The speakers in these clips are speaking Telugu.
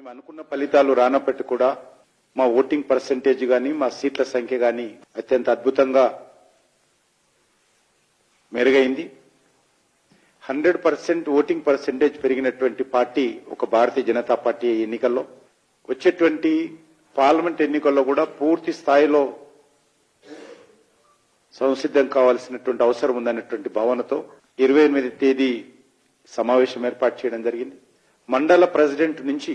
మేము అనుకున్న ఫలితాలు రానప్పటికీ కూడా మా ఓటింగ్ పర్సంటేజ్ గాని మా సీట్ల సంఖ్య గాని అత్యంత అద్భుతంగా మెరుగైంది హండ్రెడ్ పర్సెంట్ ఓటింగ్ పర్సెంటేజ్ పెరిగినటువంటి పార్టీ ఒక భారతీయ జనతా పార్టీ ఈ ఎన్నికల్లో వచ్చేటువంటి పార్లమెంట్ ఎన్నికల్లో కూడా పూర్తి స్థాయిలో సంసిద్ధం కావాల్సినటువంటి అవసరం ఉందన్నటువంటి భావనతో ఇరవై ఎనిమిది తేదీ సమావేశం ఏర్పాటు చేయడం జరిగింది మండల ప్రెసిడెంట్ నుంచి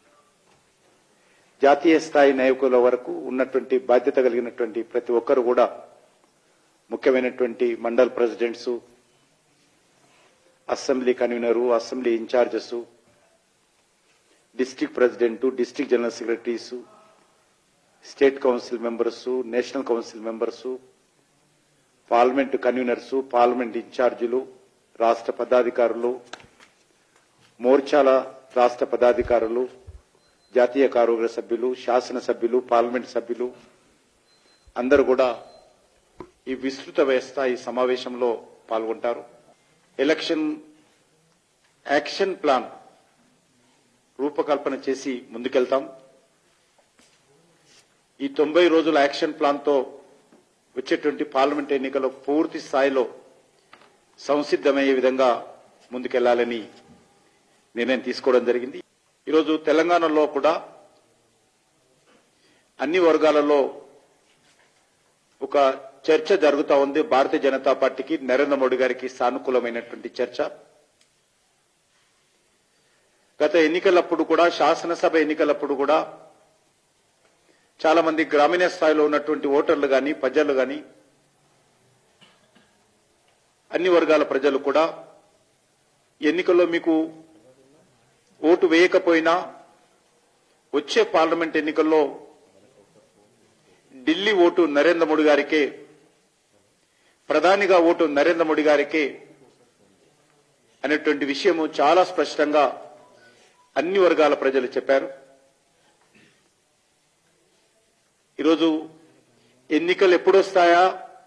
జాతీయ స్థాయి నాయకుల వరకు ఉన్నటువంటి బాధ్యత కలిగినటువంటి ప్రతి ఒక్కరు కూడా ముఖ్యమైనటువంటి mandal presidents assembly convener assembly incharges district president district general secretaries state council members national council members parliament conveners parliament ఇన్ఛార్జీలు రాష్ట్ర పదాధికారులు మోర్చాల రాష్ట్ర పదాధికారులు జాతీయ కార్యవర్గ సభ్యులు శాసనసభ్యులు పార్లమెంట్ సభ్యులు అందరూ కూడా ఈ విస్తృత వ్యవస్థ ఈ సమావేశంలో పాల్గొంటారు ఎలక్షన్ యాక్షన్ ప్లాన్ రూపకల్పన చేసి ముందుకెళ్తాం ఈ తొంభై రోజుల యాక్షన్ ప్లాన్ తో వచ్చేటువంటి పార్లమెంట్ ఎన్నికల్లో పూర్తి స్థాయిలో సంసిద్ధమయ్యే విధంగా ముందుకెళ్లాలని నిర్ణయం తీసుకోవడం జరిగింది ఈరోజు తెలంగాణలో కూడా అన్ని వర్గాలలో ఒక చర్చ జరుగుతా ఉంది భారతీయ జనతా పార్టీకి నరేంద్ర మోడీ గారికి సానుకూలమైనటువంటి చర్చ గత ఎన్నికలప్పుడు కూడా శాసనసభ ఎన్నికలప్పుడు కూడా చాలా మంది గ్రామీణ స్థాయిలో ఉన్నటువంటి ఓటర్లు గాని ప్రజలు గాని అన్ని వర్గాల ప్రజలు కూడా ఎన్నికల్లో మీకు ఓటు వేయకపోయినా వచ్చే పార్లమెంట్ ఎన్నికల్లో ఢిల్లీ ఓటు నరేంద్ర మోడీ గారికే ప్రధానిగా ఓటు నరేంద్ర మోడీ గారికే అనేటువంటి విషయము చాలా స్పష్టంగా అన్ని వర్గాల ప్రజలు చెప్పారు ఈరోజు ఎన్నికలు ఎప్పుడొస్తాయా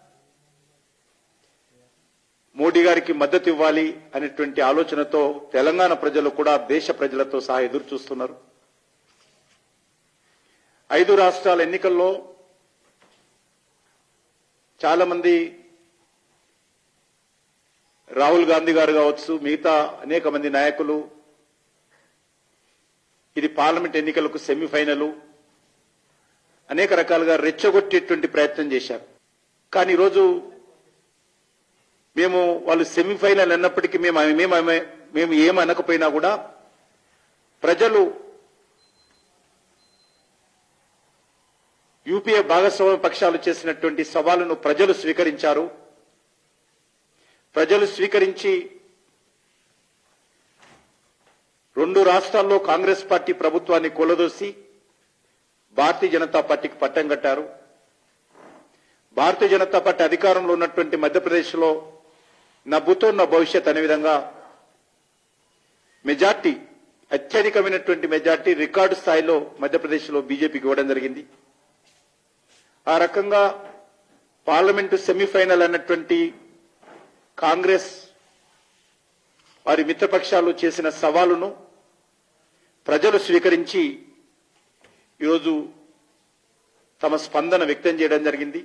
మోడీ గారికి మద్దతు ఇవ్వాలి అనేటువంటి ఆలోచనతో తెలంగాణ ప్రజలు కూడా దేశ ప్రజలతో సహా ఎదురు చూస్తున్నారు ఐదు రాష్ట్రాల ఎన్నికల్లో చాలా మంది రాహుల్ గాంధీ గారు కావచ్చు మిగతా అనేక మంది నాయకులు ఇది పార్లమెంట్ ఎన్నికలకు సెమీఫైనల్ అనేక రకాలుగా రెచ్చగొట్టేటువంటి ప్రయత్నం చేశారు కానీ ఈరోజు మేము వాళ్ళు సెమీఫైనల్ అన్నప్పటికీ మేము మేము మేము ఏమనకపోయినా కూడా ప్రజలు యూపీఏ భాగస్వామ్య పక్షాలు చేసినటువంటి సవాలును ప్రజలు స్వీకరించారు ప్రజలు స్వీకరించి రెండు రాష్ట్రాల్లో కాంగ్రెస్ పార్టీ ప్రభుత్వాన్ని కూలదోసి భారతీయ జనతా పార్టీకి పట్టం కట్టారు భారతీయ జనతా పార్టీ అధికారంలో ఉన్నటువంటి మధ్యప్రదేశ్లో నవ్వుతో నా భవిష్యత్ అనే విధంగా మెజార్టీ అత్యధికమైనటువంటి మెజార్టీ రికార్డు స్థాయిలో మధ్యప్రదేశ్లో బీజేపీకి ఇవ్వడం జరిగింది ఆ రకంగా పార్లమెంటు సెమీఫైనల్ అన్నటువంటి కాంగ్రెస్ వారి మిత్రపక్షాలు చేసిన సవాలును ప్రజలు స్వీకరించి ఈరోజు తమ స్పందన వ్యక్తం చేయడం జరిగింది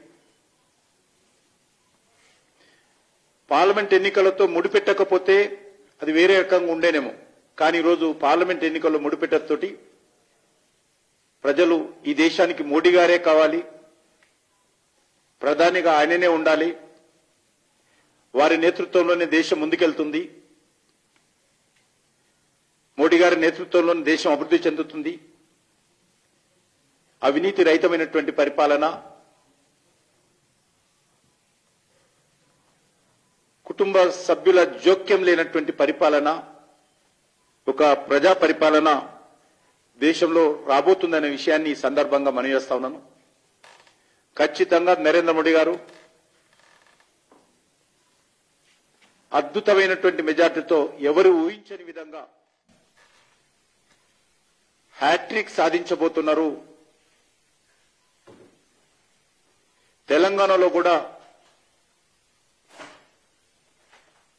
పార్లమెంట్ ఎన్నికలతో ముడిపెట్టకపోతే అది వేరే రకంగా ఉండేనేమో కానీ ఈరోజు పార్లమెంట్ ఎన్నికల్లో ముడిపెట్టతోటి ప్రజలు ఈ దేశానికి మోడీ గారే కావాలి ప్రధానిగా ఆయననే ఉండాలి వారి నేతృత్వంలోనే దేశం ముందుకెళ్తుంది మోడీ గారి నేతృత్వంలోనే దేశం అభివృద్ధి చెందుతుంది అవినీతి రహితమైనటువంటి పరిపాలన కుటుంబ సభ్యుల జోక్యం లేనటువంటి పరిపాలన ఒక ప్రజా పరిపాలన దేశంలో రాబోతుందనే విషయాన్ని ఈ సందర్భంగా మనవేస్తా ఉన్నాను ఖచ్చితంగా నరేంద్ర మోడీ గారు అద్భుతమైనటువంటి మెజార్టీతో ఎవరు ఊహించని విధంగా హ్యాట్రిక్ సాధించబోతున్నారు తెలంగాణలో కూడా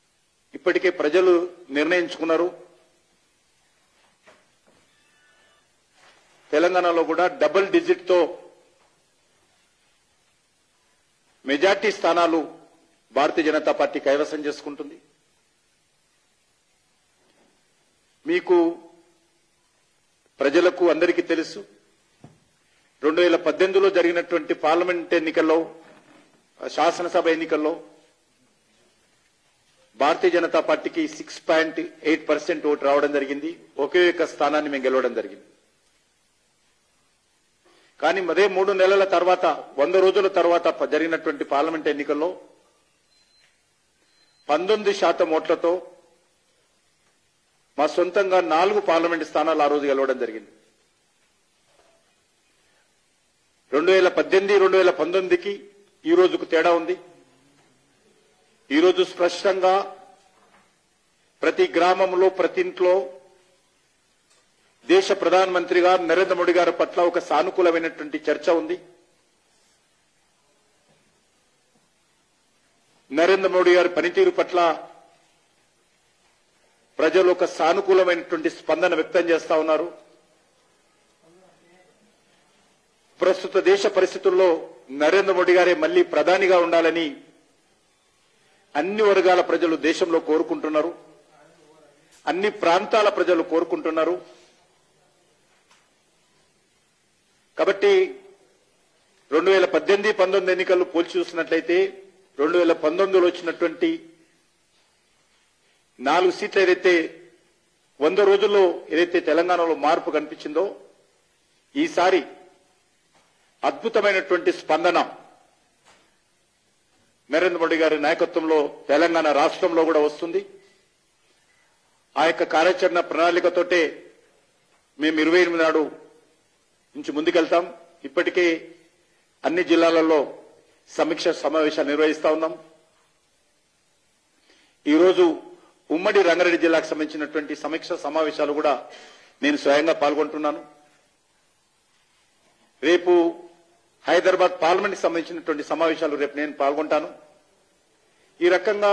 ఇప్పటికే ప్రజలు నిర్ణయించుకున్నారు తెలంగాణలో కూడా డబుల్ డిజిట్ తో మెజార్టీ స్థానాలు భారతీయ జనతా పార్టీ కైవసం చేసుకుంటుంది మీకు ప్రజలకు అందరికీ తెలుసు రెండు వేల పద్దెనిమిదిలో జరిగినటువంటి పార్లమెంట్ ఎన్నికల్లో శాసనసభ ఎన్నికల్లో భారతీయ జనతా పార్టీకి six point eight percent vote రావడం జరిగింది ఒకే ఒక్క స్థానాన్ని మేము గెలవడం జరిగింది కానీ అదే మూడు నెలల తర్వాత వంద రోజుల తర్వాత ప- జరిగినటువంటి పార్లమెంట్ ఎన్నికల్లో పంతొమ్మిది శాతం ఓట్లతో మా సొంతంగా నాలుగు పార్లమెంట్ స్థానాలు ఆ రోజు గెలవడం జరిగింది రెండు వేల పద్దెనిమిది రెండు వేల పంతొమ్మిదికి ఈ రోజుకు తేడా ఉంది ఈ రోజు స్పష్టంగా ప్రతి గ్రామంలో ప్రతి ఇంట్లో దేశ ప్రధానమంత్రిగా నరేంద్ర మోడీ గారి పట్ల ఒక సానుకూలమైనటువంటి చర్చ ఉంది నరేంద్ర మోడీ గారి పనితీరు పట్ల ప్రజలు ఒక సానుకూలమైనటువంటి స్పందన వ్యక్తం చేస్తా ఉన్నారు ప్రస్తుత దేశ పరిస్థితుల్లో నరేంద్ర మోడీ గారే మళ్లీ ప్రధానిగా ఉండాలని అన్ని వర్గాల ప్రజలు దేశంలో కోరుకుంటున్నారు అన్ని ప్రాంతాల ప్రజలు కోరుకుంటున్నారు కాబట్టి రెండు వేల పద్దెనిమిది పంతొమ్మిది ఎన్నికలు పోల్చి చూసినట్లయితే రెండు వేల పంతొమ్మిదిలో వచ్చినటువంటి నాలుగు సీట్లు ఏదైతే వంద రోజుల్లో ఏదైతే తెలంగాణలో మార్పు కనిపించిందో ఈసారి అద్భుతమైనటువంటి స్పందన నరేంద్ర మోడీ గారి నాయకత్వంలో తెలంగాణ రాష్ట్రంలో కూడా వస్తుంది ఆ యొక్క కార్యాచరణ ప్రణాళికతోటే మేము ఇరవై ఎనిమిది నాడు నుంచి ముందుకెళ్తాం ఇప్పటికే అన్ని జిల్లాలలో సమీక్ష సమావేశాలు నిర్వహిస్తా ఉన్నాం ఈరోజు ఉమ్మడి రంగారెడ్డి జిల్లాకు సంబంధించినటువంటి సమీక్ష సమావేశాలు కూడా నేను స్వయంగా పాల్గొంటున్నాను రేపు హైదరాబాద్ పార్లమెంట్ సంబంధించినటువంటి సమావేశాలు రేపు నేను పాల్గొంటాను ఈ రకంగా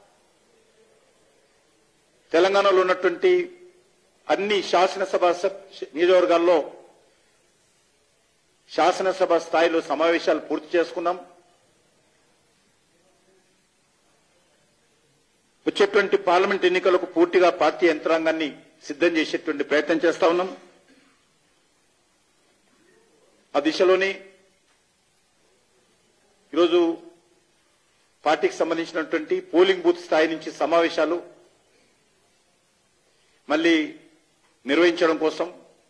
తెలంగాణలో ఉన్నటువంటి అన్ని శాసనసభ స- నియోజకవర్గాల్లో శాసనసభ స్థాయిలో సమావేశాలు పూర్తి చేసుకున్నాం వచ్చేటువంటి పార్లమెంట్ ఎన్నికలకు పూర్తిగా పార్టీ యంత్రాంగాన్ని సిద్ధం చేసేటువంటి ప్రయత్నం చేస్తా ఉన్నాం ఆ దిశలోనే ఈరోజు పార్టీకి సంబంధించినటువంటి పోలింగ్ బూత్ స్థాయి నుంచి సమావేశాలు మళ్ళీ నిర్వహించడం కోసం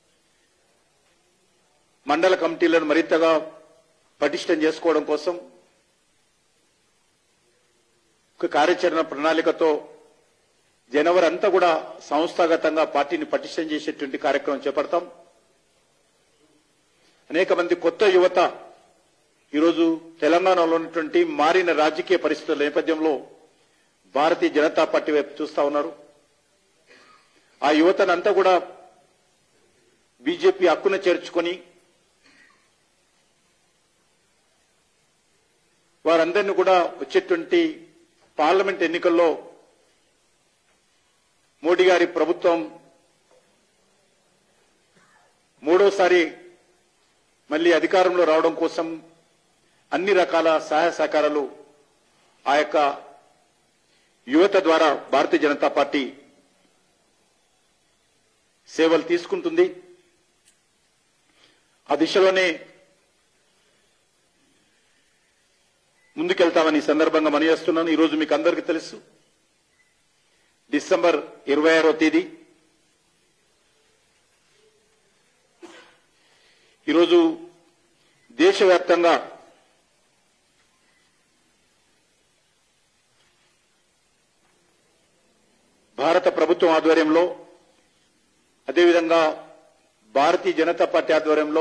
మండల కమిటీలను మరింతగా పటిష్టం చేసుకోవడం కోసం ఒక కార్యాచరణ ప్రణాళికతో జనవరి అంతా కూడా సంస్థాగతంగా పార్టీని పటిష్టం చేసేటువంటి కార్యక్రమం చేపడతాం అనేక మంది కొత్త యువత ఈరోజు తెలంగాణలో ఉన్నటువంటి మారిన రాజకీయ పరిస్థితుల నేపథ్యంలో భారతీయ జనతా పార్టీ వైపు చూస్తా ఉన్నారు ఆ యువతనంతా కూడా బీజేపీ హక్కున చేర్చుకొని వారందరినీ కూడా వచ్చేటువంటి పార్లమెంట్ ఎన్నికల్లో మోడీ గారి ప్రభుత్వం మూడోసారి మళ్ళీ అధికారంలో రావడం కోసం అన్ని రకాల సహాయ సహకారాలు ఆ యొక్క యువత ద్వారా భారతీయ జనతా పార్టీ సేవలు తీసుకుంటుంది ఆ దిశలోనే ముందుకెళ్తామని ఈ సందర్భంగా మనయేస్తున్నాను ఈ రోజు మీకు అందరికీ తెలుసు డిసెంబర్ ఇరవై ఆరో తేదీ ఈరోజు దేశవ్యాప్తంగా భారత ప్రభుత్వం ఆధ్వర్యంలో అదేవిధంగా భారతీయ జనతా పార్టీ ఆధ్వర్యంలో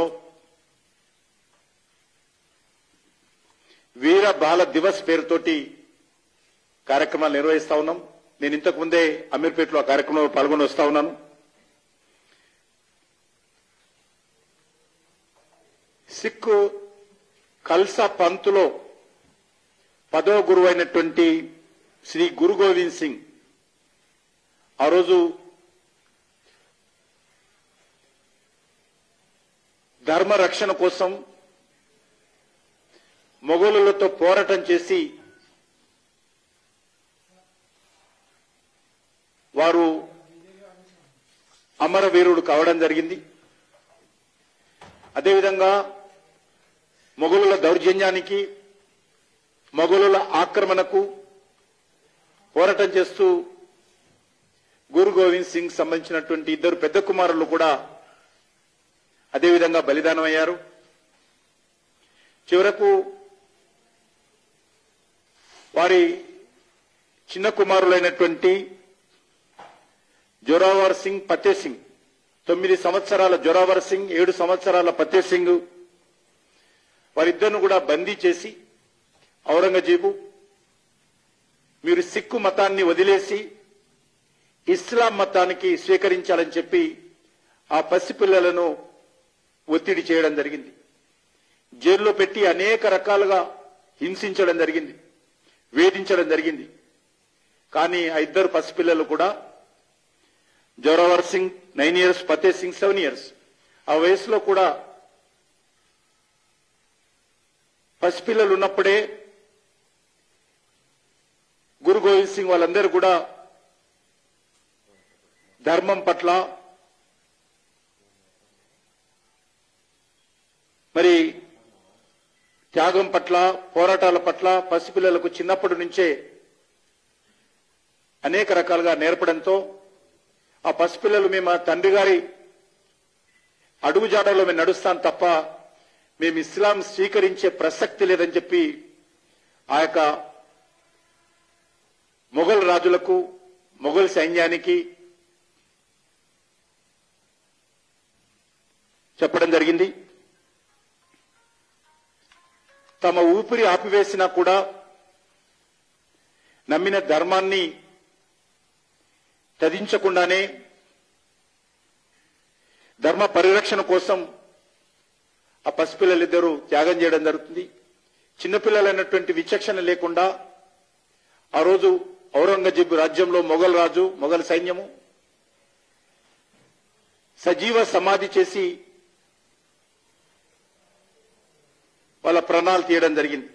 వీర బాల దివస్ పేరుతోటి కార్యక్రమాలు నిర్వహిస్తా ఉన్నాం నేను ఇంతకు ముందే అమీర్పేటలో ఆ కార్యక్రమంలో పాల్గొని వస్తా ఉన్నాను సిక్ కల్సా పంతులో పదవ గురువు అయినటువంటి శ్రీ గురు గోవింద్ సింగ్ ఆ రోజు ధర్మ రక్షణ కోసం మొఘలులతో పోరాటం చేసి వారు అమరవీరుడు కావడం జరిగింది అదేవిధంగా మొఘలుల దౌర్జన్యానికి మొఘలుల ఆక్రమణకు పోరాటం చేస్తూ గురు గోవింద్ సింగ్ సంబంధించినటువంటి ఇద్దరు పెద్ద కుమారులు కూడా అదేవిధంగా బలిదానం అయ్యారు చివరకు వారి చిన్న కుమారులైనటువంటి జొరావర్ సింగ్ ఫతే సింగ్ తొమ్మిది సంవత్సరాల జొరావర్ సింగ్ ఏడు సంవత్సరాల ఫతే సింగ్ వారిద్దరిని కూడా బందీ చేసి ఔరంగజేబు మీరు సిక్కు మతాన్ని వదిలేసి ఇస్లాం మతానికి స్వీకరించాలని చెప్పి ఆ పసిపిల్లలను ఒత్తిడి చేయడం జరిగింది జైల్లో పెట్టి అనేక రకాలుగా హింసించడం జరిగింది వేధించడం జరిగింది కానీ ఆ ఇద్దరు పసిపిల్లలు కూడా Zorawar Singh nine years Fateh Singh seven years ఆ వయసులో కూడా పసిపిల్లలు ఉన్నప్పుడే గురు గోవింద్ సింగ్ వాళ్ళందరూ కూడా ధర్మం పట్ల మరి త్యాగం పట్ల పోరాటాల పట్ల పసిపిల్లలకు చిన్నప్పటి నుంచే అనేక రకాలుగా నేర్పడంతో ఆ పసిపిల్లలు మేము మా తండ్రి గారి అడుగుజాడలో మేము నడుస్తాం తప్ప మేము ఇస్లాం స్వీకరించే ప్రసక్తి లేదని చెప్పి ఆ యొక్క మొఘల్ రాజులకు మొఘల్ సైన్యానికి చెప్పడం జరిగింది తమ ఊపిరి ఆపివేసినా కూడా నమ్మిన ధర్మాన్ని త్యజించకుండానే ధర్మ పరిరక్షణ కోసం ఆ పసిపిల్లలిద్దరూ త్యాగం చేయడం జరుగుతుంది చిన్నపిల్లలైనటువంటి విచక్షణ లేకుండా ఆ రోజు ఔరంగజేబు రాజ్యంలో మొఘల్ రాజు మొఘల్ సైన్యము సజీవ సమాధి చేసి వాళ్ళ ప్రాణాలు తీయడం జరిగింది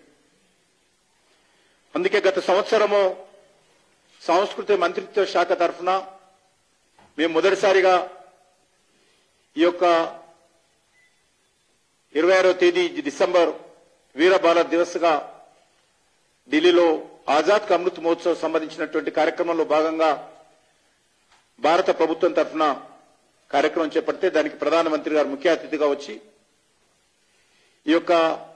అందుకే గత సంవత్సరము సాంస్కృతిక మంత్రిత్వ శాఖ తరఫున మేము మొదటిసారిగా ఈ యొక్క ఇరవై ఆరో తేదీ డిసెంబర్ వీర భారత్ దివస్ గా ఢిల్లీలో ఆజాద్ కా అమృత్ మహోత్సవ్ సంబంధించినటువంటి కార్యక్రమంలో భాగంగా భారత ప్రభుత్వం తరఫున కార్యక్రమం చేపడితే దానికి ప్రధానమంత్రి గారు ముఖ్య అతిథిగా వచ్చి ఈ యొక్క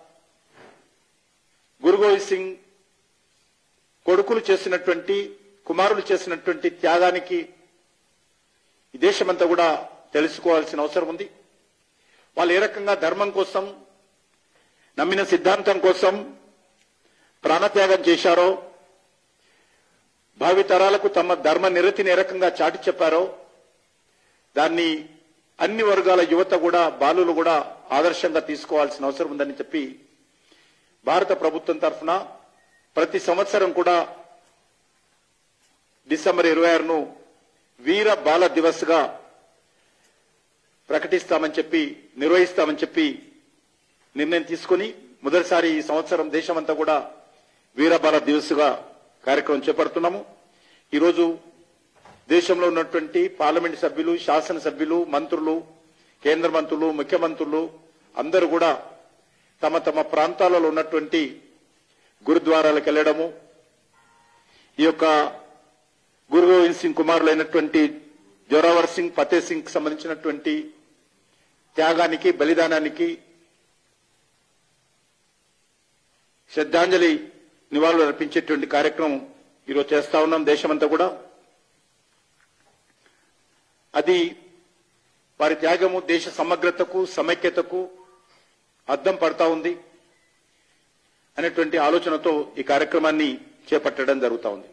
గురు గోవింద్ సింగ్ కొడుకులు చేసినటువంటి కుమారులు చేసినటువంటి త్యాగానికి ఈ దేశమంతా కూడా తెలుసుకోవాల్సిన అవసరం ఉంది వాళ్ళు ఏ రకంగా ధర్మం కోసం నమ్మిన సిద్ధాంతం కోసం ప్రాణత్యాగం చేశారో భావి తరాలకు తమ ధర్మ నిరతిని ఏ రకంగా చాటి చెప్పారో దాన్ని అన్ని వర్గాల యువత కూడా బాలులు కూడా ఆదర్శంగా తీసుకోవాల్సిన అవసరం ఉందని చెప్పి భారత ప్రభుత్వం తరఫున ప్రతి సంవత్సరం కూడా డిసెంబర్ ఇరవై ఆరును వీర బాల దివస్ గా ప్రకటిస్తామని చెప్పి నిర్వహిస్తామని చెప్పి నిర్ణయం తీసుకుని మొదటిసారి ఈ సంవత్సరం దేశమంతా కూడా వీర బాల దివస్ గా కార్యక్రమం చేపడుతున్నాము ఈరోజు దేశంలో ఉన్నటువంటి పార్లమెంట్ సభ్యులు శాసనసభ్యులు మంత్రులు కేంద్ర మంత్రులు ముఖ్యమంత్రులు అందరూ కూడా తమ తమ ప్రాంతాలలో ఉన్నటువంటి గురుద్వారాలకు వెళ్ళడము ఈ యొక్క గురు గోవింద్ సింగ్ కుమారులైనటువంటి జోరావర్ సింగ్ ఫతే సింగ్ సంబంధించినటువంటి త్యాగానికి బలిదానానికి శ్రద్ధాంజలి నివాళులు అర్పించేటువంటి కార్యక్రమం ఈరోజు చేస్తా ఉన్నాం దేశమంతా కూడా అది వారి త్యాగము దేశ సమగ్రతకు సమైక్యతకు అద్దం పడతా ఉంది అనేటువంటి ఆలోచనతో ఈ కార్యక్రమాన్ని చేపట్టడం జరుగుతా ఉంది